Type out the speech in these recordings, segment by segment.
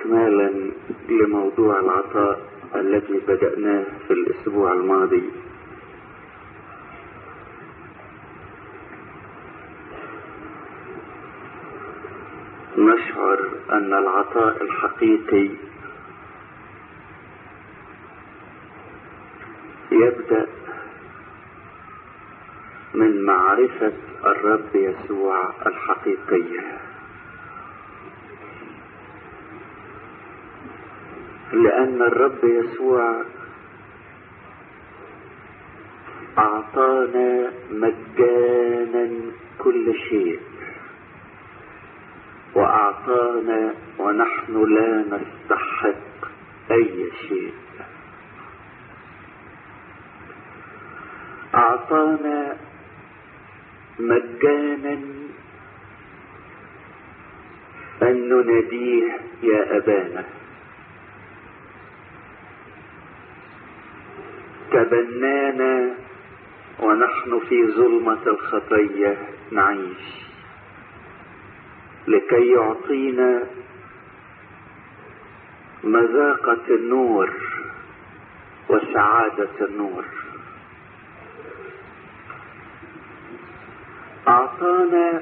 استكمالا لموضوع العطاء الذي بدأناه في الأسبوع الماضي نشعر أن العطاء الحقيقي يبدأ من معرفة الرب يسوع الحقيقية لأن الرب يسوع أعطانا مجانا كل شيء وأعطانا ونحن لا نستحق أي شيء أعطانا مجانا أن نناديه يا أبانا تبنانا ونحن في ظلمة الخطية نعيش لكي يعطينا مذاقة النور وسعادة النور أعطانا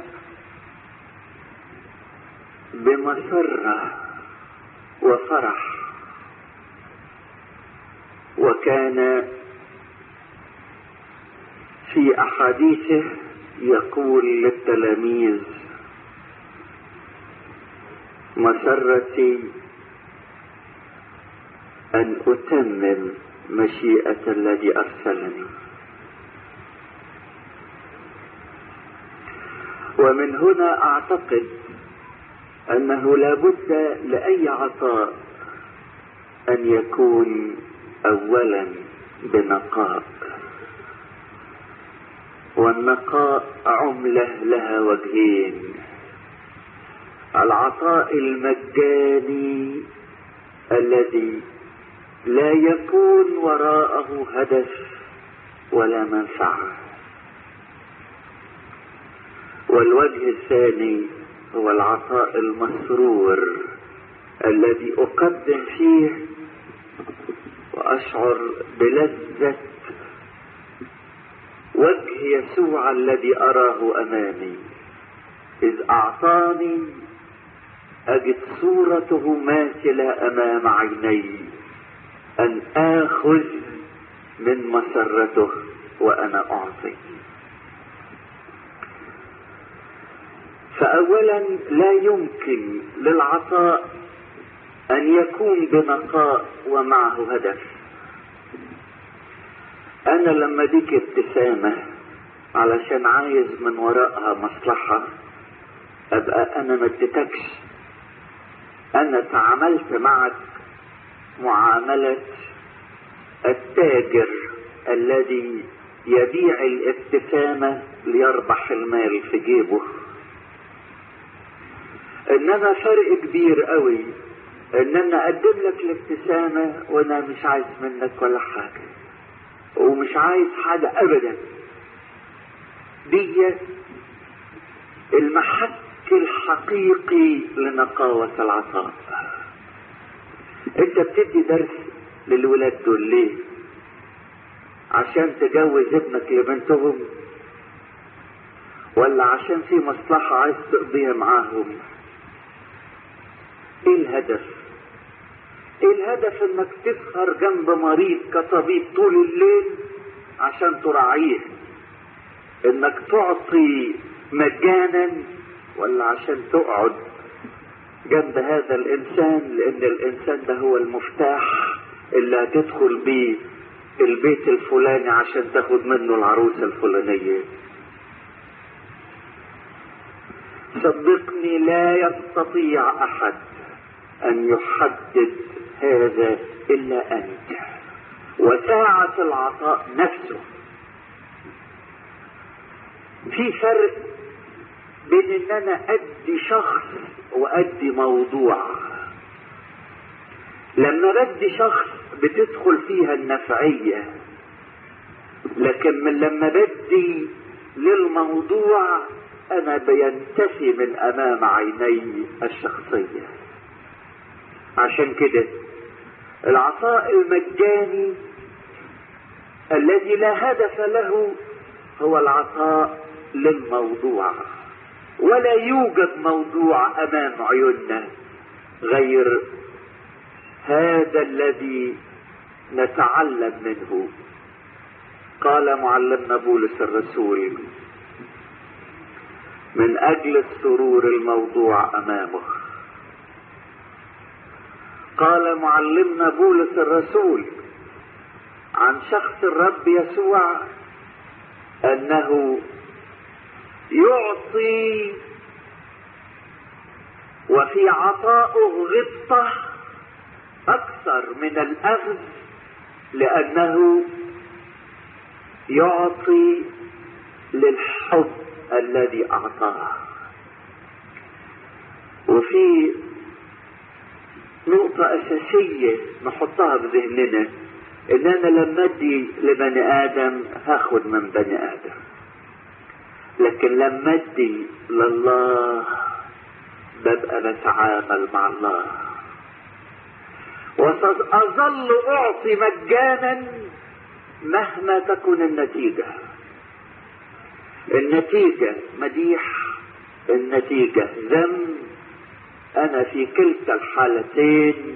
بمسرة وفرح وكان في أحاديثه يقول للتلاميذ مسرتي أن أتمم مشيئة الذي أرسلني ومن هنا أعتقد أنه لا بد لأي عطاء أن يكون أولا بنقاء والنقاء عملة لها وجهين العطاء المجاني الذي لا يكون وراءه هدف ولا منفعه والوجه الثاني هو العطاء المسرور الذي اقدم فيه واشعر بلذة وجه يسوع الذي اراه امامي اذ اعطاني اجد صورته ماثلة امام عيني ان اخذ من مسرته وانا اعطي فأولا لا يمكن للعطاء أن يكون بنقاء ومعه هدف أنا لما ديك ابتسامة علشان عايز من وراءها مصلحة أبقى أنا ما اديتكش أنا تعاملت معك معاملة التاجر الذي يبيع الابتسامة ليربح المال في جيبه انما فرق كبير قوي ان انا اقدم لك الابتسامة وانا مش عايز منك ولا حاجة ومش عايز حاجة ابدا دي المحك الحقيقي لنقاوة العطاء انت بتدي درس للولاد دول ليه عشان تجوز ابنك لبنتهم ولا عشان في مصلحة عايز تقضيها معاهم ايه الهدف ايه الهدف انك تسهر جنب مريض كطبيب طول الليل عشان تراعيه انك تعطي مجانا ولا عشان تقعد جنب هذا الانسان لان الانسان ده هو المفتاح اللي هتدخل بيه البيت الفلاني عشان تاخد منه العروسة الفلانية صدقني لا يستطيع احد ان يحدد هذا الا انت وساعة العطاء نفسه في فرق بين ان انا ادي شخص وادي موضوع لما بدي شخص بتدخل فيها النفعية لكن من لما بدي للموضوع انا بينتفي من امام عيني الشخصية عشان كده العطاء المجاني الذي لا هدف له هو العطاء للموضوع ولا يوجد موضوع امام عيوننا غير هذا الذي نتعلم منه قال معلمنا بولس الرسول من اجل السرور الموضوع امامه قال معلمنا بولس الرسول عن شخص الرب يسوع انه يعطي وفي عطائه غبطة أكثر من الأخذ لأنه يعطي للحب الذي أعطاه وفي نقطة أساسية نحطها بذهننا إن أنا لما أدي لبني آدم هاخد من بني آدم لكن لما ادي لله ببقى بتعامل مع الله وسأظل أعطي مجانا مهما تكون النتيجة النتيجة مديح النتيجة ذم أنا في كلتا الحالتين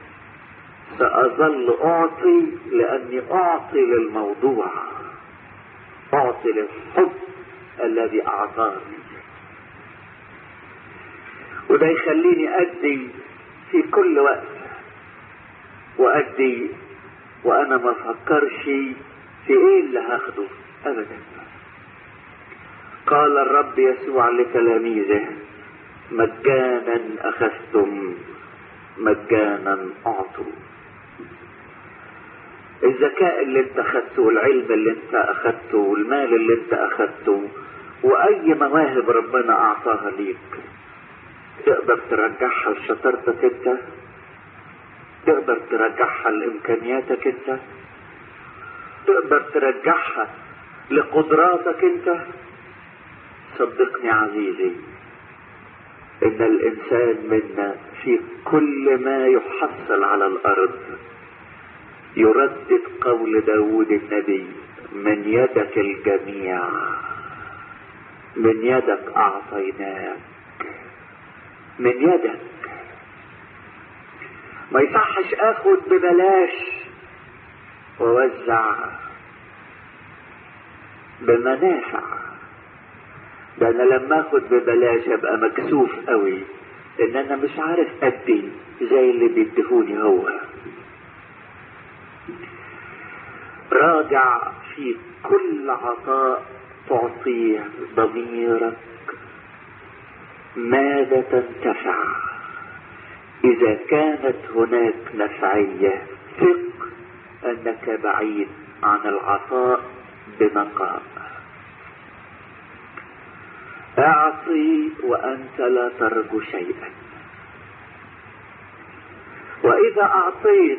سأظل أعطي لأني أعطي للموضوع أعطي للحب الذي أعطاني وده يخليني أدي في كل وقت وأدي وأنا ما أفكرش في إيه اللي هاخده أبدا قال الرب يسوع لتلاميذه مجانا أخذتم مجانا أعطوا الذكاء اللي انت اخدته والعلم اللي انت اخدته والمال اللي انت اخدته واي مواهب ربنا اعطاها ليك تقدر ترجعها لشطارتك انت تقدر ترجعها لامكانياتك انت تقدر ترجعها لقدراتك انت صدقني عزيزي ان الانسان منا في كل ما يحصل على الارض يردد قول داود النبي من يدك الجميع من يدك اعطيناك من يدك ما يصحش اخد ببلاش ووزع بمنافع ده انا لما اخد ببلاش ابقى مكسوف قوي ان انا مش عارف ادي زي اللي بيديهوني هو راجع في كل عطاء تعطيه ضميرك ماذا تنتفع اذا كانت هناك نفعيه ثق انك بعيد عن العطاء بنقاء اعطي وانت لا ترجو شيئا واذا اعطيت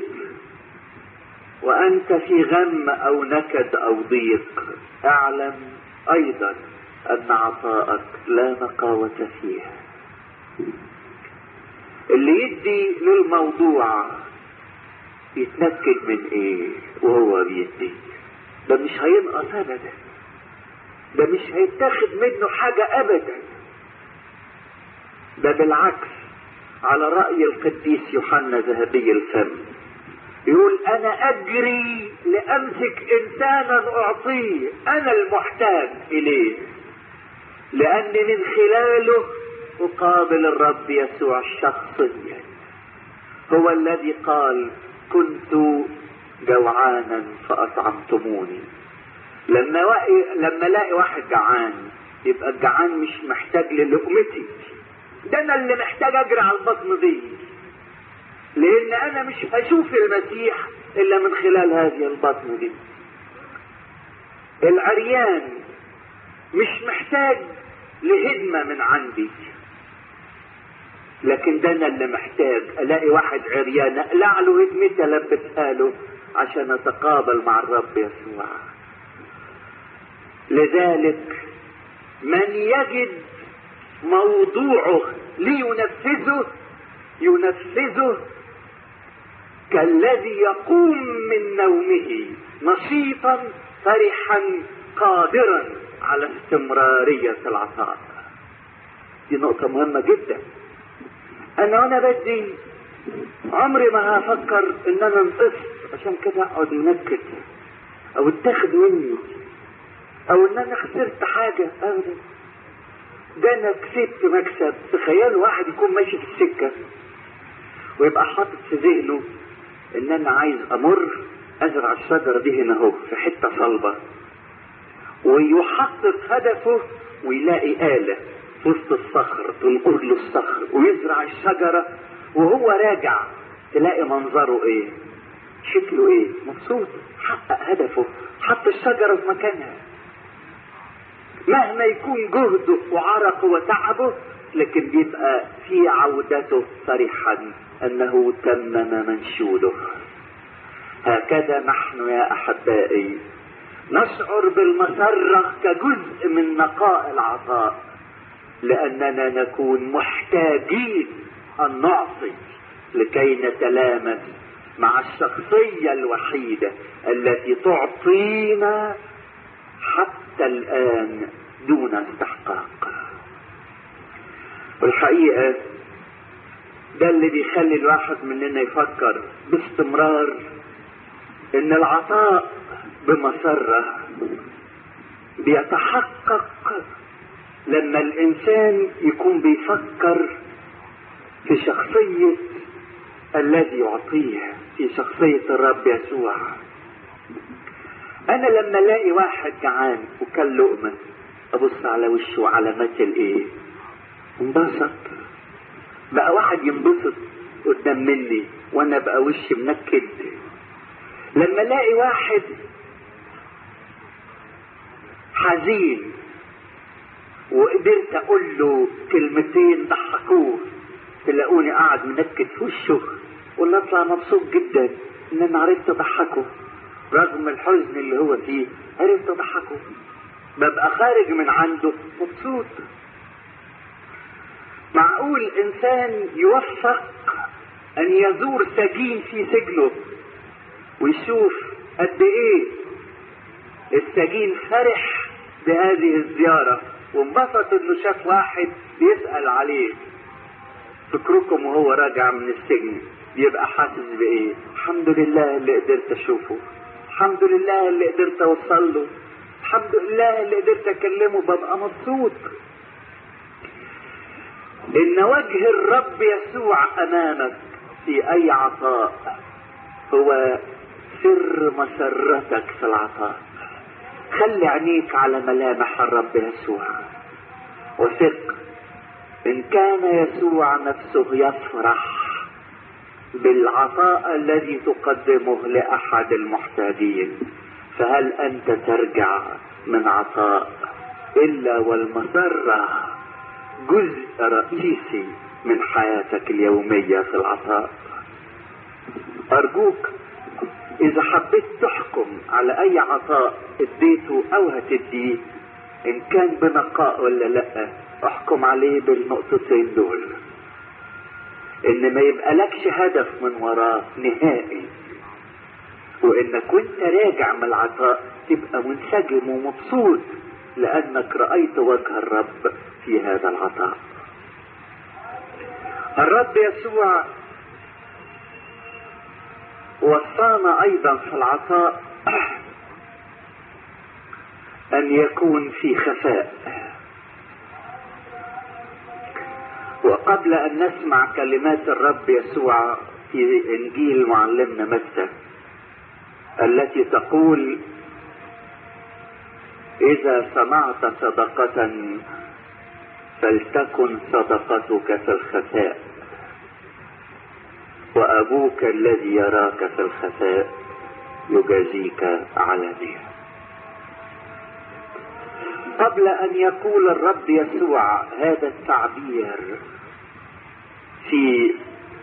وانت في غم او نكد او ضيق اعلم ايضا ان عطاءك لا نقاوة فيه اللي يدي للموضوع يتنكد من ايه وهو بيدي ده مش هينقص ابدا ده مش هيتاخد منه حاجة ابدا ده بالعكس على رأي القديس يوحنا ذهبي الفم يقول انا اجري لامسك انسانا اعطيه انا المحتاج اليه لان من خلاله اقابل الرب يسوع شخصيا هو الذي قال كنت جوعانا فاطعمتموني لما وقي لما الاقي واحد جعان يبقى الجعان مش محتاج للقمتي ده انا اللي محتاج اجري على البطن دي لان انا مش هشوف المسيح الا من خلال هذه البطن دي العريان مش محتاج لهدمة من عندي لكن ده انا اللي محتاج الاقي واحد عريان اقلع له هدمتي البسها له عشان اتقابل مع الرب يسوع لذلك من يجد موضوعه لينفذه ينفذه كالذي يقوم من نومه نشيطا فرحا قادرا على استمرارية العطاء دي نقطة مهمة جدا انا وانا بدي عمري ما هفكر ان انا نقصت عشان كده اقعد منكد او اتاخد مني او ان انا خسرت حاجة ابدا ده انا كسبت مكسب تخيلوا واحد يكون ماشي في السكة ويبقى حاطط في ذهنه ان انا عايز امر ازرع الشجرة دي هنا اهو في حتة صلبة ويحقق هدفه ويلاقي آلة في وسط الصخر تنقر له الصخر ويزرع الشجرة وهو راجع تلاقي منظره ايه شكله ايه مبسوط حقق هدفه حط الشجرة في مكانها مهما يكون جهده وعرقه وتعبه لكن بيبقى في عودته فرحا انه تمم منشوده هكذا نحن يا احبائي نشعر بالمسرة كجزء من نقاء العطاء لاننا نكون محتاجين ان نعطي لكي نتلامس مع الشخصية الوحيدة التي تعطينا حتى الآن دون استحقاق والحقيقة ده اللي بيخلي الواحد مننا يفكر باستمرار ان العطاء بمسرة بيتحقق لما الانسان يكون بيفكر في شخصية الذي يعطيه في شخصية الرب يسوع انا لما الاقي واحد جعان وكل لقمة ابص على وشه علامات الايه انبسط بقى واحد ينبسط قدام مني وانا بقى وشي منكد لما الاقي واحد حزين وقدرت اقول له كلمتين ضحكوه تلاقوني قاعد منكد في وشه ولا اطلع مبسوط جدا ان انا عرفت اضحكه رغم الحزن اللي هو فيه عرفت اضحكه ببقى خارج من عنده مبسوط معقول انسان يوفق ان يزور سجين في سجنه ويشوف قد ايه السجين فرح بهذه الزيارة وانبسط انه شاف واحد بيسأل عليه فكركم وهو راجع من السجن يبقى حاسس بايه الحمد لله اللي قدرت اشوفه الحمد لله اللي قدرت اوصل له الحمد لله اللي قدرت اكلمه ببقى مبسوط ان وجه الرب يسوع امامك في اي عطاء هو سر مسرتك في العطاء خلي عينيك على ملامح الرب يسوع وثق ان كان يسوع نفسه يفرح بالعطاء الذي تقدمه لاحد المحتاجين فهل انت ترجع من عطاء الا والمسره جزء رئيسي من حياتك اليوميه في العطاء ارجوك اذا حبيت تحكم على اي عطاء اديته او هتديه ان كان بنقاء ولا لا احكم عليه بالنقطتين دول ان ما يبقى لكش هدف من وراه نهائي وانك وانت راجع من العطاء تبقى منسجم ومبسوط لانك رأيت وجه الرب في هذا العطاء الرب يسوع وصانا ايضا في العطاء ان يكون في خفاء وقبل ان نسمع كلمات الرب يسوع في انجيل معلمنا متى التي تقول اذا صنعت صدقة فلتكن صدقتك في الخفاء وابوك الذي يراك في الخفاء يجازيك علانية قبل ان يقول الرب يسوع هذا التعبير في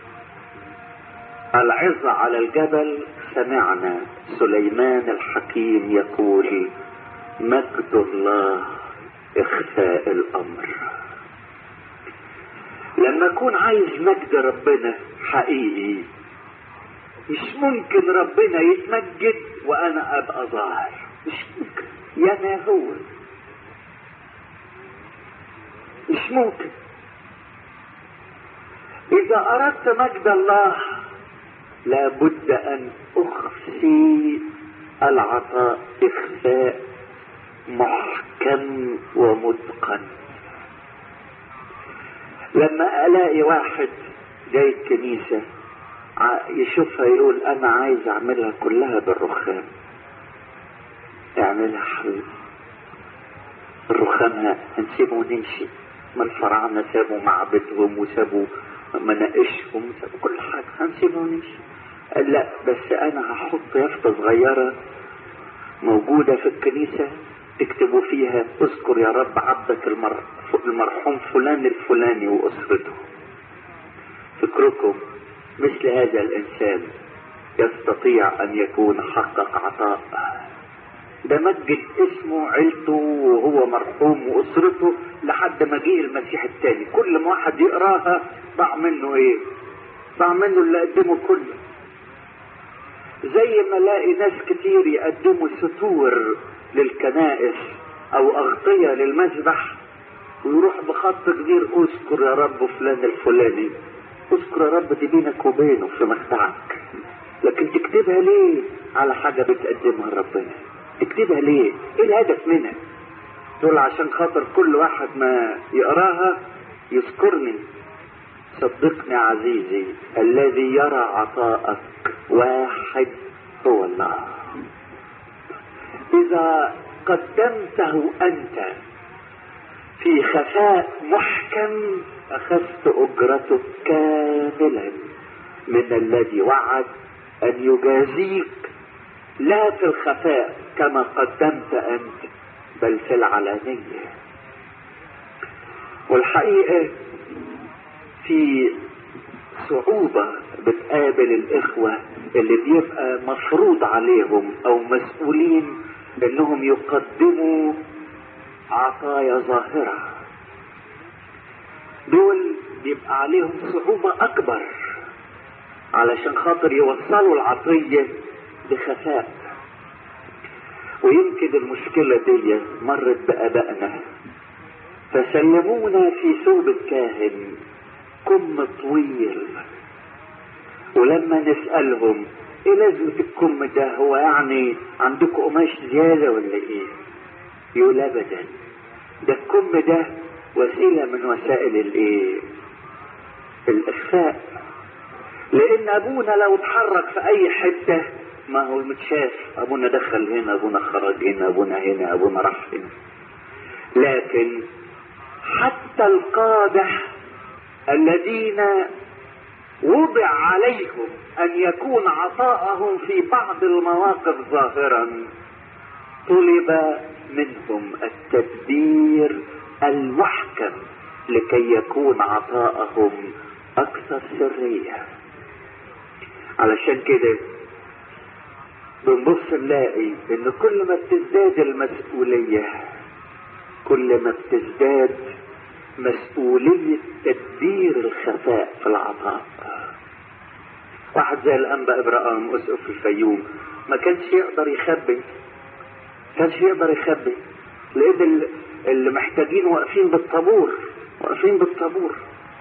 العظة على الجبل سمعنا سليمان الحكيم يقول مجد الله اخفاء الامر لما اكون عايز مجد ربنا حقيقي مش ممكن ربنا يتمجد وانا ابقى ظاهر مش ممكن يا ما هو مش ممكن اذا اردت مجد الله لابد ان اخفي العطاء اخفاء محكم ومتقن لما الاقي واحد جاي الكنيسة يشوفها يقول انا عايز اعملها كلها بالرخام اعملها حبيبي الرخام هنسيبه ونمشي ما الفراعنة سابوا معبدهم وسابوا مناقشهم وسابوا كل حاجة هنسيبه ونمشي قال لا بس انا هحط يافطة صغيرة موجودة في الكنيسة تكتبوا فيها اذكر يا رب عبدك المر... المرحوم فلان الفلاني واسرته فكركم مثل هذا الانسان يستطيع ان يكون حقق عطاء ده مجد اسمه عيلته وهو مرحوم واسرته لحد ما جه المسيح الثاني كل ما واحد يقراها ضاع منه ايه ضاع منه اللي قدمه كله زي ما الاقي ناس كتير يقدموا ستور للكنائس او اغطية للمذبح ويروح بخط كبير اذكر يا رب فلان الفلاني اذكر يا رب دي بينك وبينه في مخدعك لكن تكتبها ليه على حاجة بتقدمها لربنا تكتبها ليه ايه الهدف منها تقول عشان خاطر كل واحد ما يقراها يذكرني صدقني عزيزي الذي يرى عطاءك واحد هو الله اذا قدمته انت في خفاء محكم اخذت اجرتك كاملا من الذي وعد ان يجازيك لا في الخفاء كما قدمت انت بل في العلانية والحقيقة في صعوبة بتقابل الاخوة اللي بيبقى مفروض عليهم او مسؤولين انهم يقدموا عطايا ظاهرة دول بيبقى عليهم صعوبة اكبر علشان خاطر يوصلوا العطية بخفاء ويمكن المشكلة دي مرت بأبائنا فسلمونا في ثوب الكاهن كم طويل ولما نسألهم ايه لازمة الكم ده هو يعني عندكم قماش زيادة ولا ايه يقول ابدا ده الكم ده وسيلة من وسائل الايه الاخفاء لان ابونا لو اتحرك في اي حتة ما هو متشاف ابونا دخل هنا ابونا خرج هنا ابونا هنا ابونا راح هنا لكن حتى القادة الذين وضع عليهم ان يكون عطاءهم في بعض المواقف ظاهرا طلب منهم التدبير المحكم لكي يكون عطاءهم اكثر سريه علشان كده بنبص نلاقي ان كل ما بتزداد المسؤولية كل ما بتزداد مسؤولية تدبير الخفاء في العطاء واحد زي الانبا ابراهيم اسقف في الفيوم ما كانش يقدر يخبي كانش يقدر يخبي لقيت اللي محتاجين واقفين بالطابور واقفين بالطابور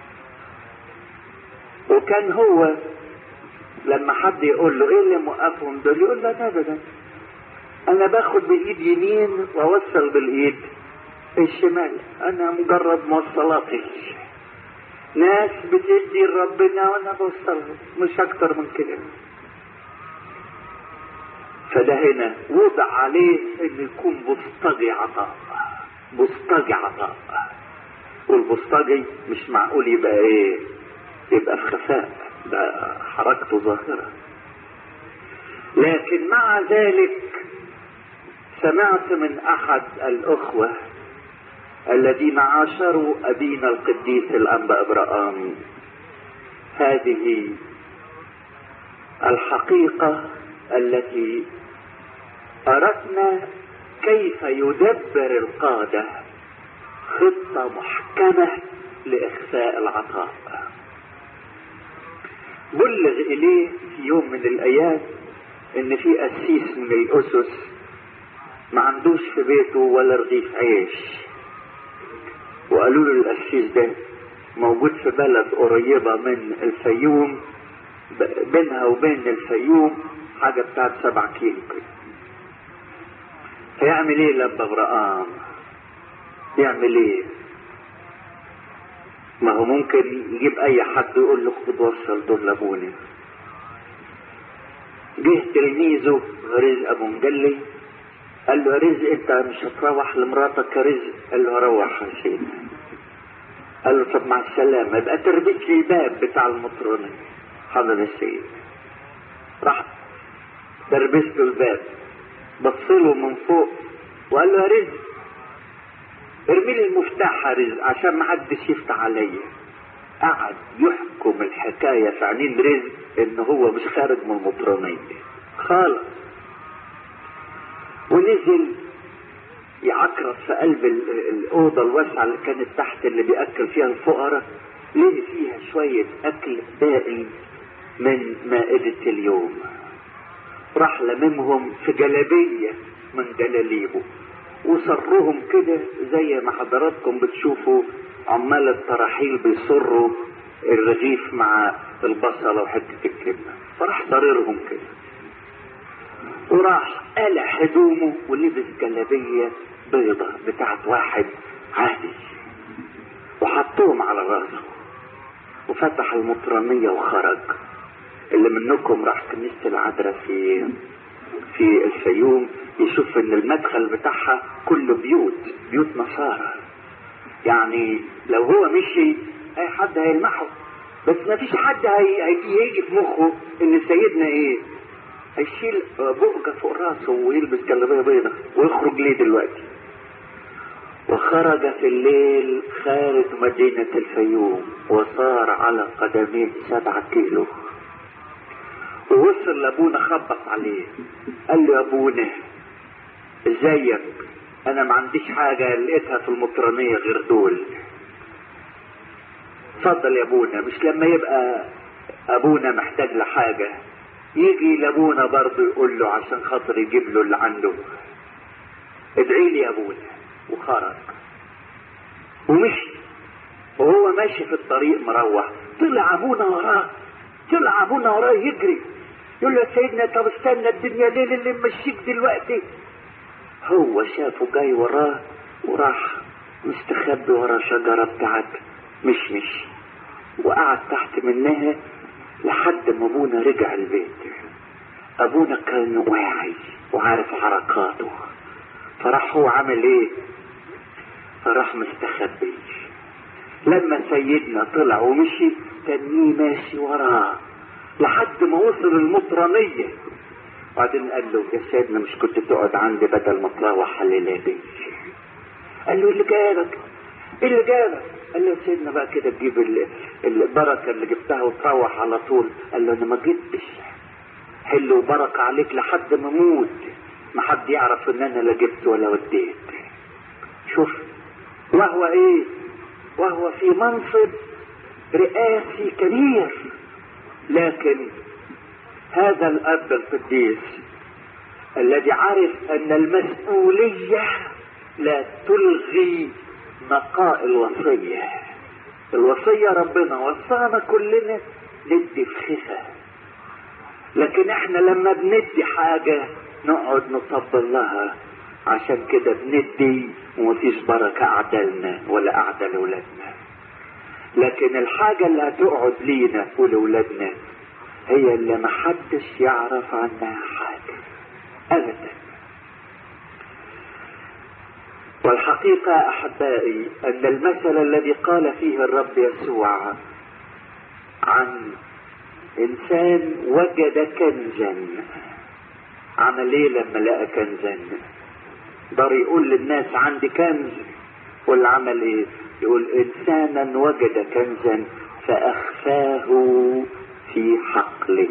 وكان هو لما حد يقول له ايه اللي موقفهم دول يقول له ابدا انا باخد بايد يمين واوصل بالايد الشمال انا مجرد موصلاتي ناس بتدي لربنا وانا بوصلهم مش اكتر من كده فده هنا وضع عليه انه يكون بوسطجي عطاء بوسطجي عطاء والبوسطجي مش معقول يبقى ايه يبقى في خفاء ده حركته ظاهرة لكن مع ذلك سمعت من احد الاخوة الذين عاشروا ابينا القديس الانبا ابراهام هذه الحقيقة التي اردنا كيف يدبر القادة خطة محكمة لاخفاء العطاء بلغ اليه في يوم من الايام ان في قسيس من الاسس ما عندوش في بيته ولا رغيف عيش وقالوا له القسيس ده موجود في بلد قريبة من الفيوم بينها وبين الفيوم حاجة بتاعت سبع كيلو كده فيعمل ايه لما برقام يعمل ايه ما هو ممكن يجيب اي حد يقول له خد وصل دول لابوني جه تلميذه رزق ابو مجلي قال له يا رزق انت مش هتروح لمراتك يا رزق قال له هروح يا سيدي قال له طب مع السلامه يبقى تربيت لي الباب بتاع المطرنه حاضر يا سيدي راح تربست له الباب بصله من فوق وقال له يا رزق ارمي لي المفتاح يا رزق عشان ما حدش يفتح عليا قعد يحكم الحكايه في عينين رزق ان هو مش خارج من المطرنيه خالص ونزل يعكرت في قلب الأوضة الواسعة اللي كانت تحت اللي بيأكل فيها الفقراء لقي فيها شوية أكل باقي من مائدة اليوم راح لممهم في جلابية من جلاليبه وصرهم كده زي ما حضراتكم بتشوفوا عمال التراحيل بيصروا الرغيف مع البصلة وحتة الجبنة فراح ضررهم كده وراح قلع هدومه ولبس جلابية بيضة بتاعت واحد عادي وحطهم على راسه وفتح المطرانية وخرج اللي منكم راح كنيسة العذراء في في الفيوم يشوف ان المدخل بتاعها كله بيوت بيوت نصارى يعني لو هو مشي اي حد هيلمحه بس ما فيش حد هيجي في مخه ان سيدنا ايه هيشيل بؤجة فوق راسه ويلبس جلابية بيضة ويخرج ليه دلوقتي وخرج في الليل خارج مدينة الفيوم وصار على قدميه سبعة كيلو ووصل لابونا خبط عليه قال له يا ابونا ازيك انا ما عنديش حاجة لقيتها في المطرانية غير دول اتفضل يا ابونا مش لما يبقى ابونا محتاج لحاجة يجي لابونا برضه يقول له عشان خاطر يجيب له اللي عنده ادعي لي يا ابونا وخرج ومشي وهو ماشي في الطريق مروح طلع ابونا وراه طلع ابونا وراه يجري يقول له يا سيدنا طب استنى الدنيا ليل اللي مشيك دلوقتي هو شافه جاي وراه وراح مستخبي ورا شجرة بتاعت مشمش وقعد تحت منها لحد ما ابونا رجع البيت ابونا كان واعي وعارف حركاته فراح هو عمل ايه فراح مستخبي لما سيدنا طلع ومشي تنيه ماشي وراه لحد ما وصل المطرانية وبعدين قال له يا سيدنا مش كنت تقعد عندي بدل ما تروح الليلة دي قال له اللي جابك ايه اللي جابك قال له يا سيدنا بقى كده تجيب البركة اللي جبتها وتروح على طول قال له انا ما جبتش حل وبركة عليك لحد ما اموت ما حد يعرف ان انا لا جبت ولا وديت شوف وهو ايه وهو في منصب رئاسي كبير لكن هذا الاب القديس الذي عرف ان المسؤوليه لا تلغي نقاء الوصيه الوصيه ربنا وصانا كلنا ندي في خفه لكن احنا لما بندي حاجه نقعد نطبل لها عشان كده بندي ومفيش بركه اعدالنا ولا اعدال ولادنا لكن الحاجة اللي هتقعد لينا ولولادنا هي اللي محدش يعرف عنها حاجة أبدا والحقيقة أحبائي أن المثل الذي قال فيه الرب يسوع عن إنسان وجد كنزا عمل إيه لما لقى كنزا دار يقول للناس عندي كنز واللي عمل إيه يقول انسانا وجد كنزا فاخفاه في حقل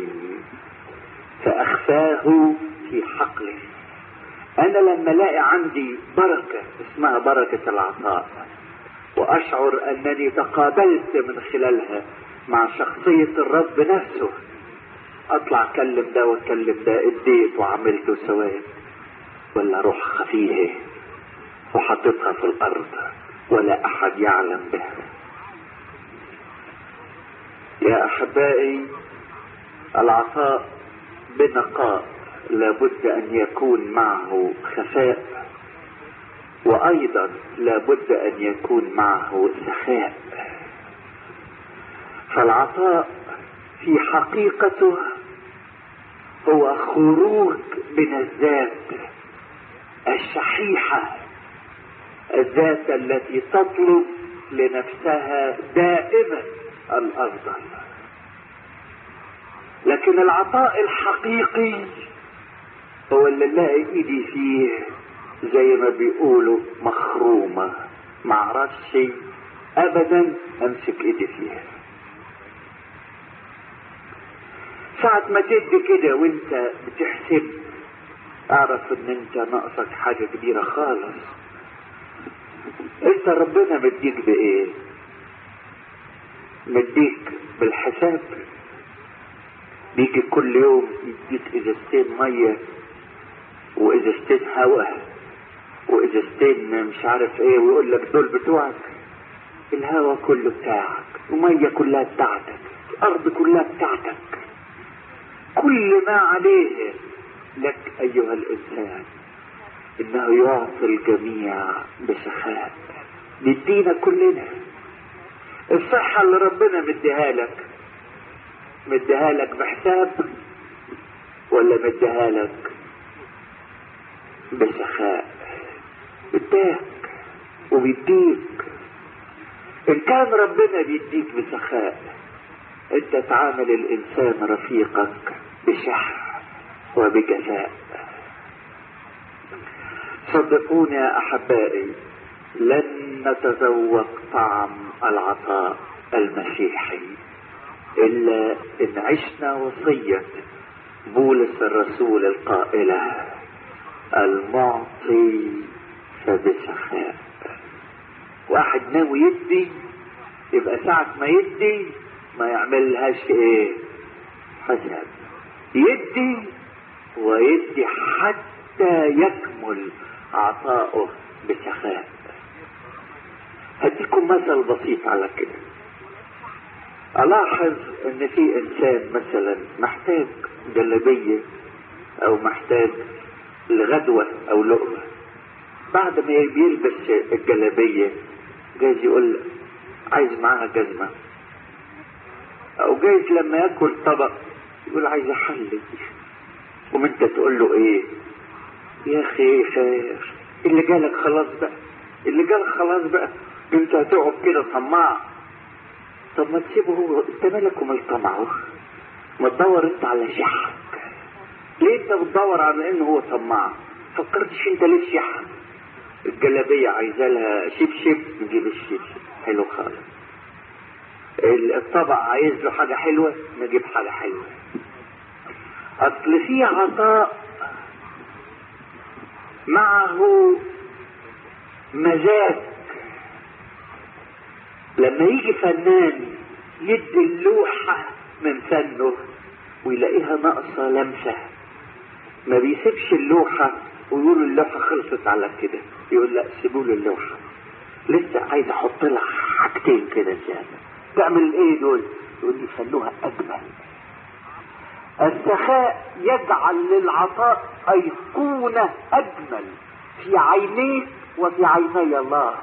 فاخفاه في حقل انا لما الاقي عندي بركه اسمها بركه العطاء واشعر انني تقابلت من خلالها مع شخصية الرب نفسه اطلع اكلم ده واكلم ده اديت وعملت وسويت ولا اروح خفيه وحطيتها في الارض ولا احد يعلم بها يا احبائي العطاء بنقاء لابد ان يكون معه خفاء وايضا لابد ان يكون معه سخاء فالعطاء في حقيقته هو خروج من الذات الشحيحه الذات التي تطلب لنفسها دائما الافضل لكن العطاء الحقيقي هو اللي نلاقي ايدي فيه زي ما بيقولوا مخرومة معرفش ابدا امسك ايدي فيها ساعة ما تدي كده وانت بتحسب اعرف ان انت ناقصك حاجة كبيرة خالص انت ربنا مديك بايه مديك بالحساب بيجي كل يوم يديك ازازتين ميه وازازتين هواء وازازتين مش عارف ايه ويقول لك دول بتوعك الهواء كله بتاعك وميه كلها بتاعتك الارض كلها بتاعتك كل ما عليه لك ايها الانسان انه يعطي الجميع بسخاء بيدينا كلنا الصحة اللي ربنا مديها لك مديها لك بحساب ولا مديها لك بسخاء اداك وبيديك ان كان ربنا بيديك بسخاء انت تعامل الانسان رفيقك بشح وبجفاء صدقوني يا احبائي لن نتذوق طعم العطاء المسيحي الا ان عشنا وصيه بولس الرسول القائله المعطي فبسخاء واحد ناوي يدي يبقى ساعة ما يدي ما يعملهاش ايه حساب يدي ويدي حتى يكمل عطاؤه بسخاء هديكم مثل بسيط على كده الاحظ ان في انسان مثلا محتاج جلابية او محتاج لغدوة او لقمة بعد ما بيلبس الجلابية جايز يقول عايز معاها جزمة او جايز لما ياكل طبق يقول عايز احلي وانت تقول له ايه يا اخي خير اللي جالك خلاص بقى اللي جالك خلاص بقى انت هتقعد كده طماع طب ما تسيبه هو انت مالك ومال طمعه ما تدور انت على شحك ليه انت بتدور على انه هو طماع فكرتش انت ليه شحك الجلابية عايزة لها شبشب نجيب الشبشب حلو خالص الطبق عايز له حاجة حلوة نجيب حاجة حلوة اصل في عطاء معه مزاج لما يجي فنان يدي اللوحة من فنه ويلاقيها ناقصة لمسة ما بيسيبش اللوحة ويقول اللوحة خلصت على كده يقول لا سيبوا لي اللوحة لسه عايز احط لها حاجتين كده زيادة تعمل ايه دول يقول لي خلوها اجمل السخاء يجعل للعطاء ايقونة اجمل في عينيك وفي عيني الله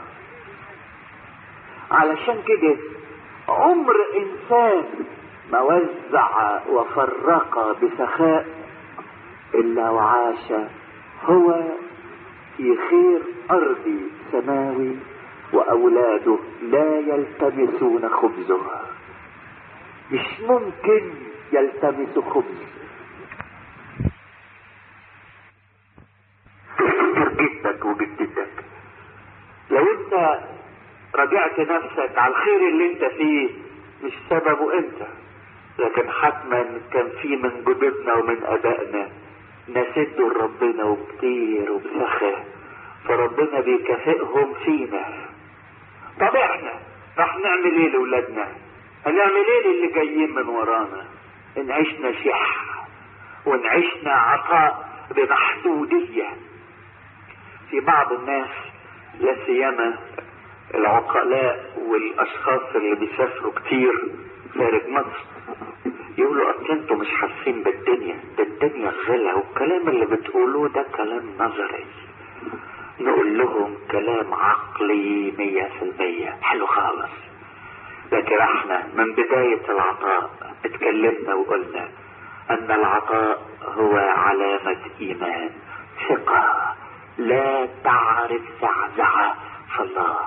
علشان كده عمر انسان ما وزع وفرق بسخاء الا وعاش هو في خير ارضي سماوي واولاده لا يلتمسون خبزه مش ممكن يلتمس خبز تفتكر جدك وجدتك لو انت راجعت نفسك على الخير اللي انت فيه مش سببه انت لكن حتما كان في من جدودنا ومن ابائنا نسدوا لربنا وكتير وبسخة فربنا بيكافئهم فينا طب احنا راح نعمل ايه لاولادنا هنعمل ايه اللي جايين من ورانا ان عشنا شح وان عشنا عطاء بمحدودية في بعض الناس لا سيما العقلاء والاشخاص اللي بيسافروا كتير خارج مصر يقولوا اصل انتوا مش حاسين بالدنيا ده الدنيا غلا والكلام اللي بتقولوه ده كلام نظري نقول لهم كلام عقلي مية في المية حلو خالص لكن احنا من بداية العطاء اتكلمنا وقلنا ان العطاء هو علامة ايمان ثقة لا تعرف زعزعة في الله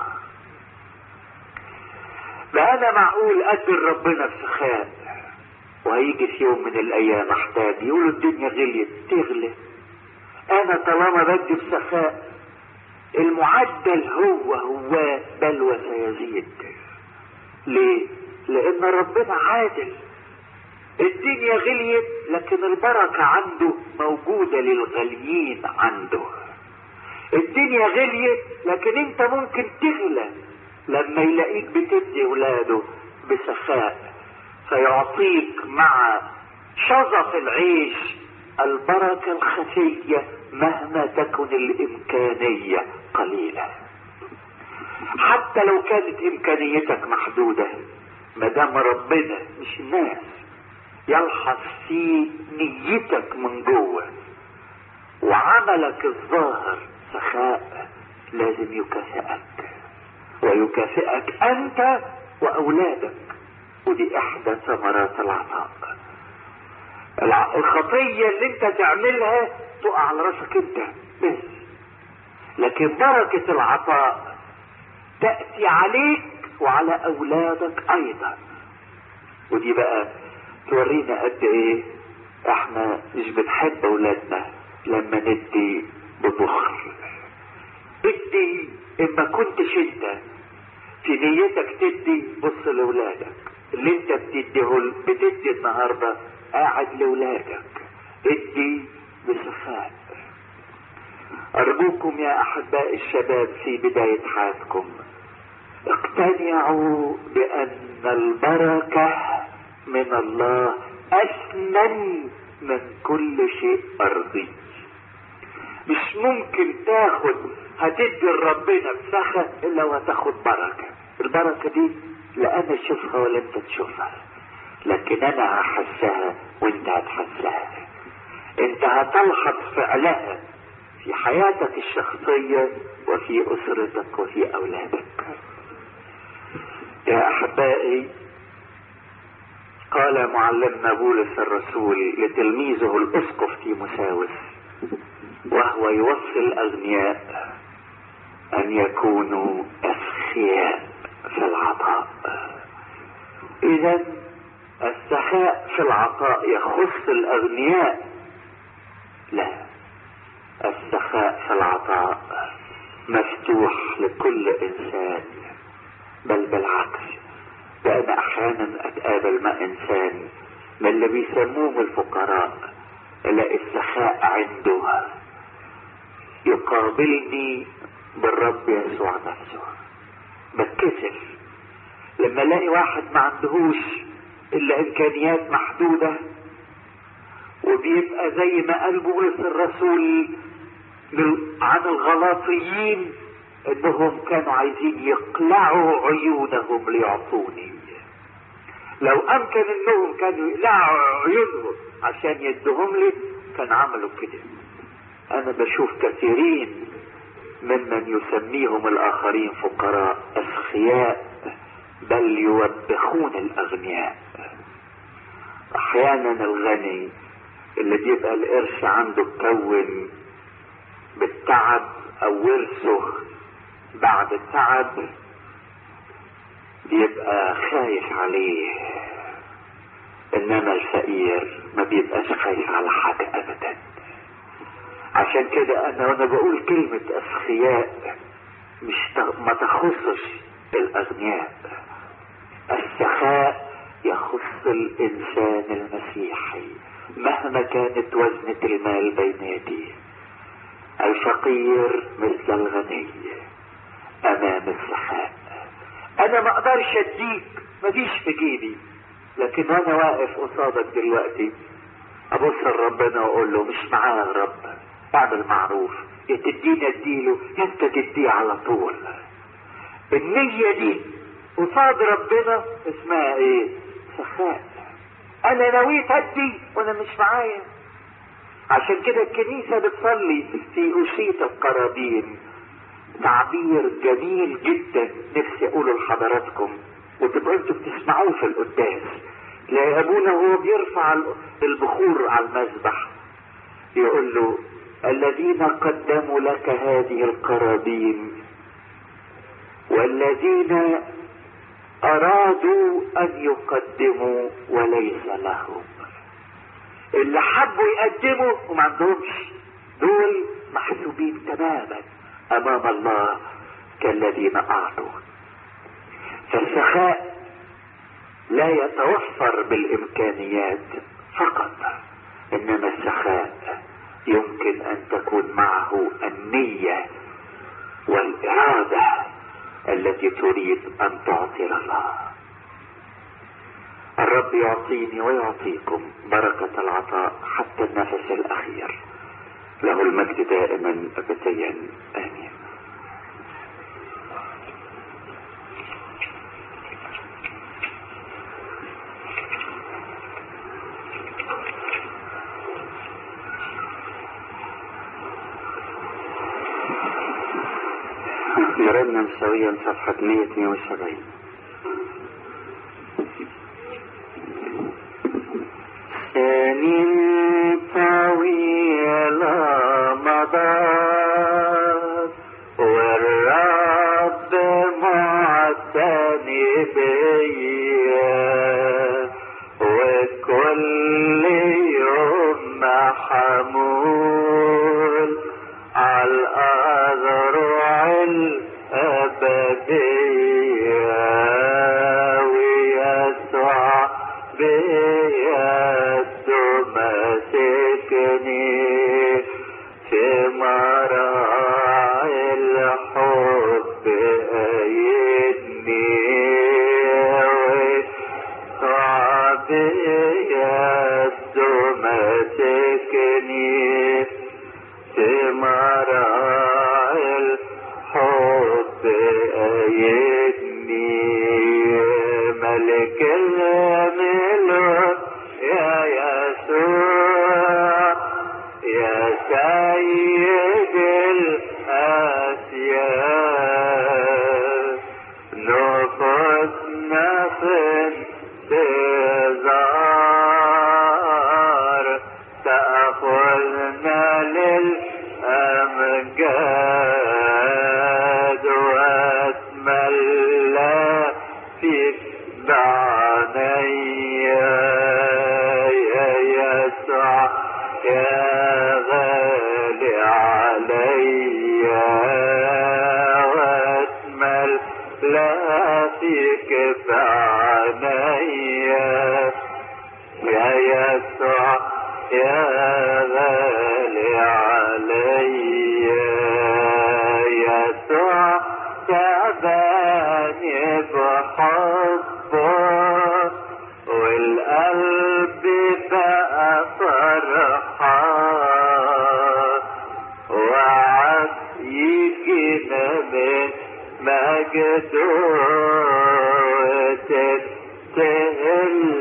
ده انا معقول ادر ربنا بسخاء وهيجي في يوم من الايام احتاج يقولوا الدنيا غليت تغلى انا طالما بدي بسخاء المعدل هو هو بل وسيزيد ليه لان ربنا عادل الدنيا غليت لكن البركة عنده موجودة للغاليين عنده الدنيا غليت لكن انت ممكن تغلى لما يلاقيك بتدي ولاده بسخاء فيعطيك مع شظف العيش البركة الخفية مهما تكن الإمكانية قليلة حتى لو كانت إمكانيتك محدودة مدام ربنا مش الناس يلحظ في نيتك من جوه وعملك الظاهر سخاء لازم يكافئك ويكافئك انت واولادك ودي احدى ثمرات العطاء الخطية اللي انت تعملها تقع على راسك انت بس لكن بركة العطاء تأتي عليك وعلى اولادك ايضا ودي بقى تورينا قد ايه احنا مش بنحب اولادنا لما ندي ببخل ادي اما كنتش انت في نيتك تدي بص لاولادك اللي انت بتديه بتدي النهارده قاعد لاولادك ادي بسخاء ارجوكم يا احباء الشباب في بداية حياتكم اقتنعوا بان البركة من الله اثمن من كل شيء ارضي مش ممكن تاخد هتدي لربنا بسخة الا وهتاخد بركة البركة دي لا انا اشوفها ولا انت تشوفها لكن انا هحسها وانت هتحسها انت هتلحظ فعلها في حياتك الشخصية وفي اسرتك وفي اولادك يا احبائي قال معلمنا بولس الرسول لتلميذه الاسقف تيموساوس وهو يوصي الاغنياء ان يكونوا اذكياء في العطاء اذا السخاء في العطاء يخص الاغنياء لا السخاء في العطاء مفتوح لكل انسان بل بالعكس ده انا احيانا اتقابل مع انسان من اللي بيسموهم الفقراء الاقي السخاء عنده يقابلني بالرب يسوع نفسه بتكسف لما الاقي واحد ما عندهوش الا امكانيات محدوده وبيبقى زي ما قال بولس الرسول عن الغلاطيين انهم كانوا عايزين يقلعوا عيونهم ليعطوني لو امكن انهم كانوا يقلعوا عيونهم عشان يدهم لي كان عملوا كده انا بشوف كثيرين ممن يسميهم الاخرين فقراء اسخياء بل يوبخون الاغنياء احيانا الغني اللي بيبقى القرش عنده اتكون بالتعب او ورثه بعد التعب بيبقى خايف عليه انما الفقير ما بيبقاش خايف على حاجة ابدا عشان كده انا وانا بقول كلمة اسخياء مش ما تخصش الاغنياء السخاء يخص الانسان المسيحي مهما كانت وزنة المال بين يديه الفقير مثل الغني امام السخاء انا ما اقدرش اديك مفيش في جيبي لكن وانا واقف قصادك دلوقتي ابص لربنا واقول له مش معايا يا رب اعمل معروف يا تديني اديله يا انت تديه على طول النية دي قصاد ربنا اسمها ايه سخاء انا نويت ادي وانا مش معايا عشان كده الكنيسة بتصلي في أشية القرابين تعبير جميل جدا نفسي اقوله لحضراتكم وتبقوا انتوا بتسمعوه في القداس تلاقي ابونا وهو بيرفع البخور على المذبح يقول له الذين قدموا لك هذه القرابين والذين ارادوا ان يقدموا وليس لهم اللي حبوا يقدموا وما عندهمش دول محسوبين تماما امام الله كالذين اعطوا فالسخاء لا يتوفر بالامكانيات فقط انما السخاء يمكن ان تكون معه النية والارادة التي تريد ان تعطي الله الرب يعطيني ويعطيكم بركة العطاء حتى النفس الاخير له المجد دائما ابديا امين جربنا سويا صفحة 172 سنين طويلة مضت والرب معتني بيا وكل يوم محمول على الأذرع الأبدية ويسوع بيده ماسكني في مراعي الحب أيدني ويسوع بيده ماسكني في مراعي الحب أيدني ملك الملوك يا يسوع يا سيد الأسياد نفوسنا في انتظار تأخذنا للأمجاد وأتملى فيك بعنيا يا يسوع يا غالي عليا وأتملى فيك بعنيا يا يسوع يا غالي عليا يسوع تعباني بحبه والقلب بقى فرحان وعد يجينا من مجده وتنتهي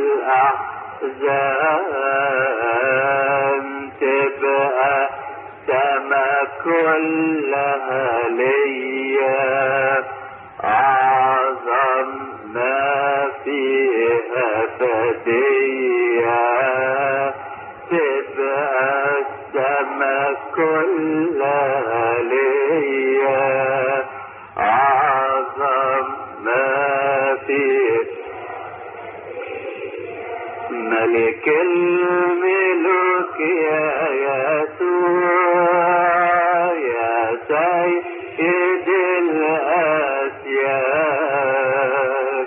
الأحزان تبقى سما كلها ليا أعظم ما فيها فدية تبقى السما كلها ليا أعظم ما فيها ملك الملوك يا يسوع يا سيد الأسياد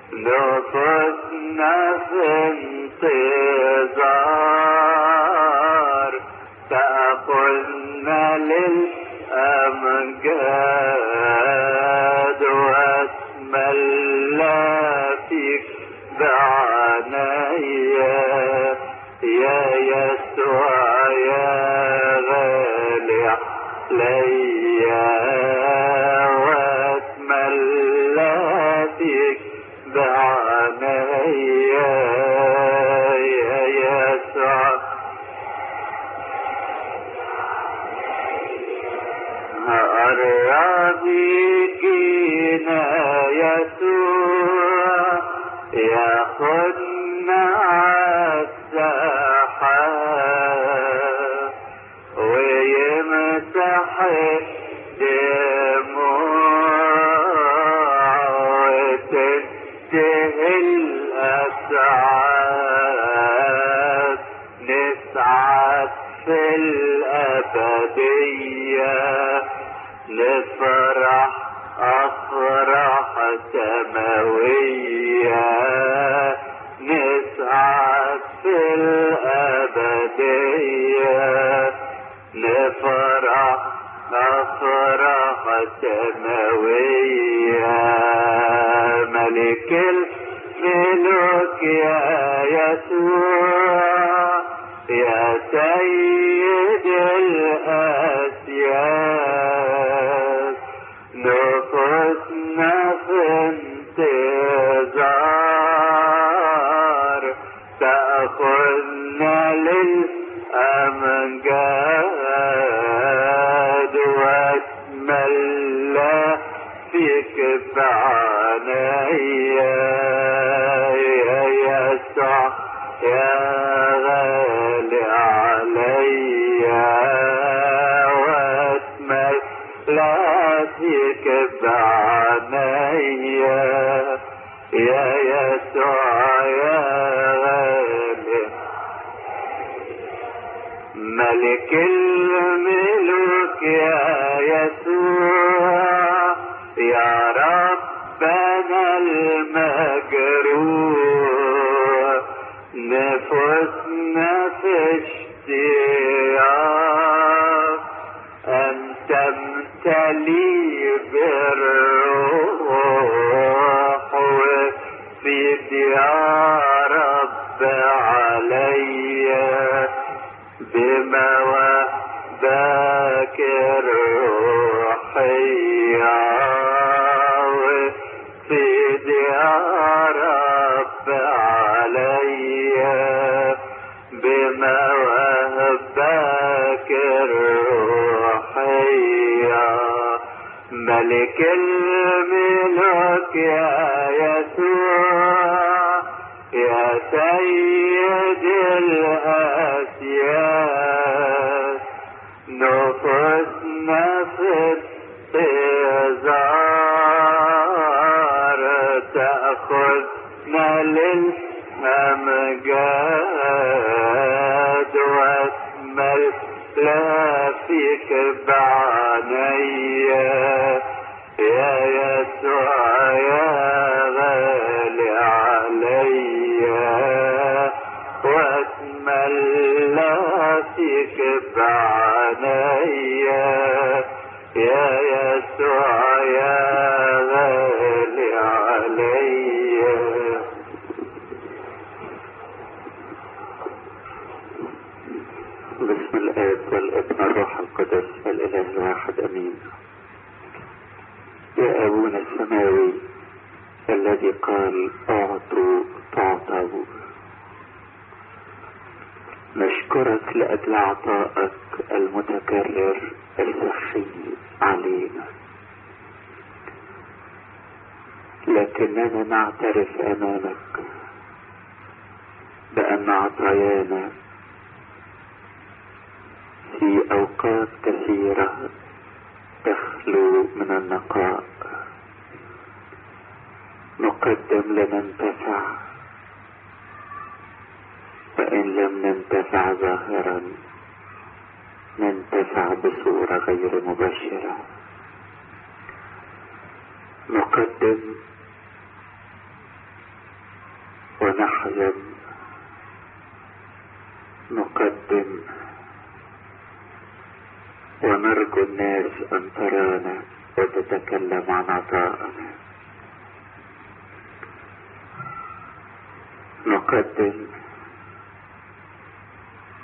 نفسنا في انتظار تأخذنا للأمجاد وأتملى فيك يسوع يا غالي عليا واتملى فيك بعنايا يا يسوع أرابيكينا يسوع ياخدنا عالسحاب ويمسح الدموع وتنتهي الأسعاد نسعد في الأبدية نفرح أفراح سماوية نسعد في الأبدية نفرح أفراح سماوية ملك الملوك يا يسوع يا سيد الأسياد نفوسنا في انتظار تأخذنا للأمجاد واتملى فيك بعنايا يا يسوع يا غالي عليا واتملى فيك بعنايا يا يسوع يا غالي ملك الملوك يا يسوع يا ربنا المجروح نفوسنا في اشتياق أن تمتلي بالروح وفيد يا رب عليا بمواهبك الروحية وفيد يا رب عليا بمواهبك الروحية ملك الملوك يا يسوع يا سيد الأسياد نفوسنا في انتظار تأخذنا للأمجاد واسمل لا فيك بعنايا يا يسوع يا غالي عليا واتملى فيك بعنايا يا يسوع يا غالي عليا بسم الآب والابن الروح القدس الإله الواحد أمين يا أبونا السماوي الذي قال أعطوا تعطوا نشكرك لأجل عطائك المتكرر السخي علينا لكننا نعترف أمامك بأن عطايانا في أوقات كثيرة تخلو من النقاء نقدم لننتفع وإن لم ننتفع ظاهرا ننتفع بصورة غير مباشرة نقدم ونحزن نقدم ونرجو الناس أن ترانا وتتكلم عن عطائنا نقدم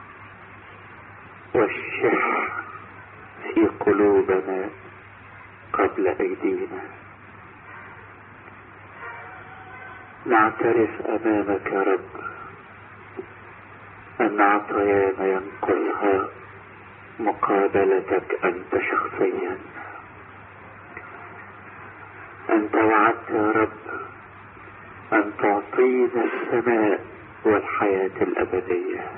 والشح في قلوبنا قبل أيدينا نعترف أمامك يا رب أن عطايانا ينقصها مقابلتك أنت شخصيا أنت وعدت يا رب أن تعطينا السماء والحياة الأبدية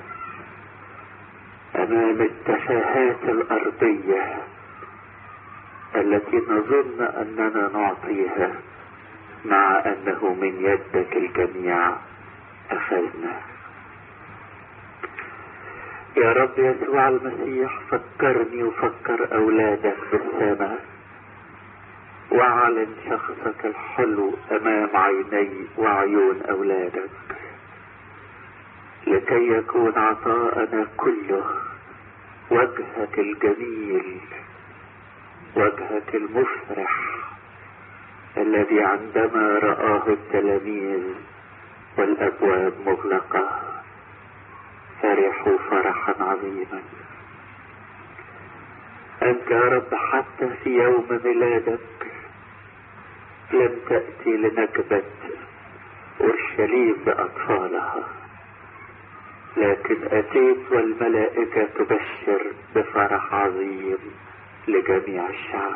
أمام التفاهات الأرضية التي نظن أننا نعطيها مع أنه من يدك الجميع أخذنا يا رب يسوع المسيح فكرني وفكر أولادك بالسماء واعلن شخصك الحلو أمام عيني وعيون أولادك لكي يكون عطاءنا كله وجهك الجميل وجهك المفرح الذي عندما رآه التلاميذ والأبواب مغلقة فرحوا فرحا عظيما أنت يا رب حتى في يوم ميلادك لم تأتي لنكبة أورشليم بأطفالها لكن أتيت والملائكة تبشر بفرح عظيم لجميع الشعب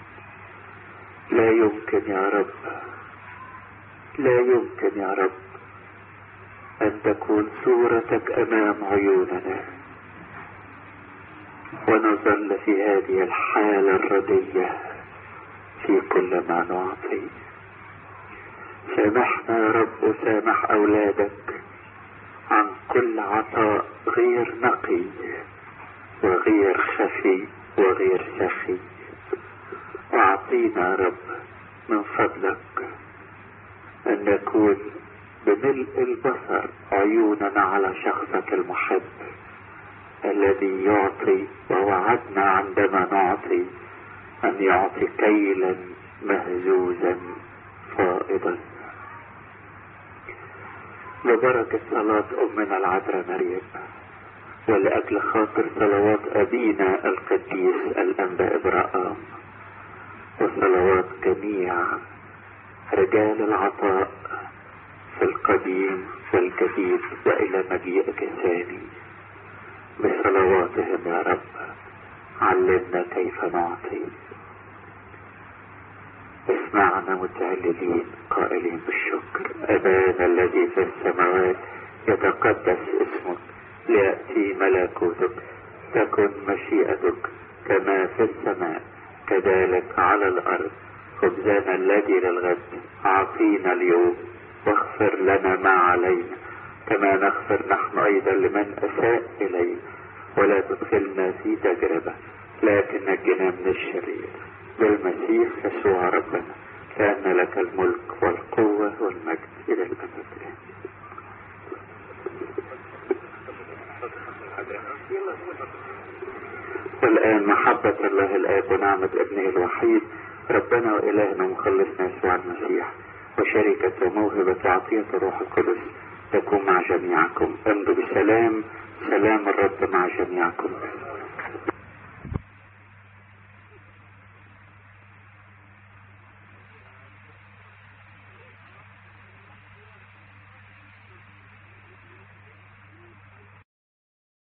لا يمكن يا رب لا يمكن يا رب أن تكون صورتك أمام عيوننا ونظل في هذه الحالة الردية في كل ما نعطي سامحنا يا رب وسامح أولادك عن كل عطاء غير نقي وغير خفي وغير سخي واعطينا يا رب من فضلك ان نكون بملء البصر عيوننا على شخصك المحب الذي يعطي ووعدنا عندما نعطي ان يعطي كيلا مهزوزا فائضا ببركة صلاة أمنا العذراء مريم ولأجل خاطر صلوات أبينا القديس الأنبا إبراهام وصلوات جميع رجال العطاء في القديم والجديد وإلى مجيئك الثاني بصلواتهم يا رب علمنا كيف نعطي اسمعنا متعللين قائلين بالشكر أبانا الذي في السماوات يتقدس اسمك ليأتي ملكوتك تكن مشيئتك كما في السماء كذلك على الأرض خبزنا الذي للغد أعطينا اليوم واغفر لنا ما علينا كما نغفر نحن أيضا لمن أساء إلينا ولا تدخلنا في تجربة لكن نجنا من الشرير بالمسيح يسوع ربنا لأن لك الملك والقوة والمجد إلى الأبد والآن محبة الله الآب ونعمة ابنه الوحيد ربنا وإلهنا ومخلصنا يسوع المسيح وشركة وموهبة وعطية الروح القدس تكون مع جميعكم امضوا بسلام سلام الرب مع جميعكم